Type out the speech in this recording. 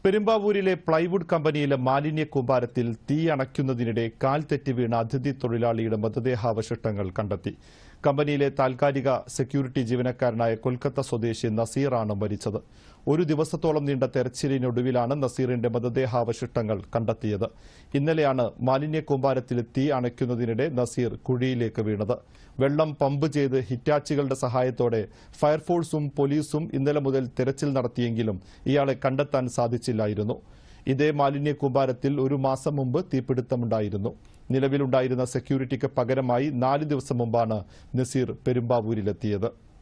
പെരുമ്പാവൂരിലെ plywood കമ്പനിയിലെ മാലിന്യ കൂമ്പാരത്തിൽ തീ അണയ്ക്കുന്നതിനിടെ കാൽ തെറ്റി വീണ അതിഥി തൊഴിലാളിയുടെ മൃതദേഹാവശിഷ്ടങ്ങൾ കണ്ടെത്തി കമ്പനിയിലെ താൽക്കാലിക സെക്യൂരിറ്റി ജീവനക്കാരനായ കൊൽക്കത്ത സ്വദേശി നസീറാണ് മരിച്ചത് ഒരു ദിവസത്തോളം നീണ്ട തെരച്ചിലിനൊടുവിലാണ് നസീറിന്റെ മൃതദേഹാവശിഷ്ടങ്ങൾ കണ്ടെത്തിയത് ഇന്നലെയാണ് മാലിന്യ കൂമ്പാരത്തിൽ തീ അണയ്ക്കുന്നതിനിടെ നസീർ കുഴിയിലേക്ക് വീണത് വെള്ളം പമ്പ് ചെയ്ത് ഹിറ്റാച്ചികളുടെ സഹായത്തോടെ ഫയർഫോഴ്സും പോലീസും ഇന്നലെ മുതൽ തെരച്ചിൽ നടത്തിയെങ്കിലും ഇയാളെ കണ്ടെത്താൻ സാധിച്ചില്ലായിരുന്നു ഇതേ മാലിന്യ കൂമ്പാരത്തിൽ ഒരു മാസം മുമ്പ് തീപിടുത്തമുണ്ടായിരുന്നു നിലവിലുണ്ടായിരുന്ന സെക്യൂരിറ്റിക്ക് പകരമായി നാല് ദിവസം മുമ്പാണ് നസീർ പെരുമ്പാവൂരിലെത്തിയത്